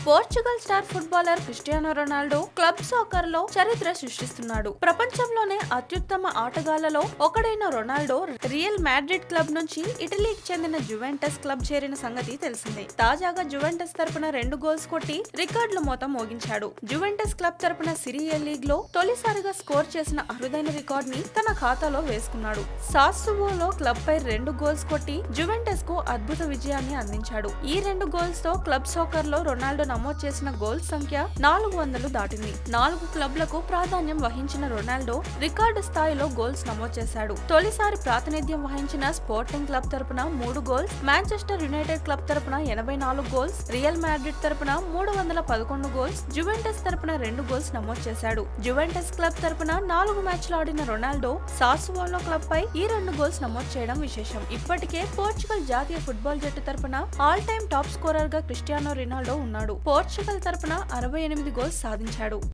Portugal star footballer Cristiano Ronaldo club soccer లో చరిత్ర సృష్టిస్తున్నాడు ప్రపంచంలోనే అత్యుత్తమ ఆటగాళ్లలో ఒకడైన రొనాల్డో రియల్ మాడ్రిడ్ క్లబ్ నుంచి ఇటలీకి చెందిన జువెంటస్ క్లబ్ చేరిన సంగతి తెలిసిందే తాజాగా జువెంటస్ తరపున రెండు గోల్స్ కొట్టి రికార్డుల మోత మోగించాడు జువెంటస్ క్లబ్ తరపున సిరియా లీగ్ లో తొలిసారిగా స్కోర్ చేసిన అరుదైన రికార్డ్ ని తన ఖాతాలో వేసుకున్నాడు సాస్సువోలో క్లబ్ పై రెండు గోల్స్ కొట్టి జువెంటస్ కు అద్భుత విజయాన్ని అందించాడు ఈ రెండు గోల్స్ తో క్లబ్ సోకర్ లో రొనాల్డో నమోదు చేసిన గోల్స్ సంఖ్య నాలుగు వందలు దాటింది నాలుగు క్లబ్లకు ప్రాధాన్యం వహించిన రొనాల్డో రికార్డు స్థాయిలో గోల్స్ నమోదు చేశాడు తొలిసారి ప్రాతినిధ్యం వహించిన స్పోర్టింగ్ క్లబ్ తరపున మూడు గోల్స్ మాంచెస్టర్ యునైటెడ్ క్లబ్ తరపున ఎనభై నాలుగు గోల్స్ రియల్ మాడ్రిడ్ తరపున మూడు వందల పదకొండు గోల్స్ జువెంటస్ తరపున రెండు గోల్స్ నమోదు చేశాడు జువెంటస్ క్లబ్ తరపున నాలుగు మ్యాచ్లు ఆడిన రొనాల్డో సాసువోలో క్లబ్ పై ఈ రెండు గోల్స్ నమోదు చేయడం విశేషం ఇప్పటికే పోర్చుగల్ జాతీయ ఫుట్బాల్ జట్టు తరపున ఆల్ టైమ్ టాప్ స్కోరర్ గా క్రిస్టియానో రొనాల్డో ఉన్నాడు పోర్చుగల్ తరపున అరవై ఎనిమిది గోల్స్ సాధించాడు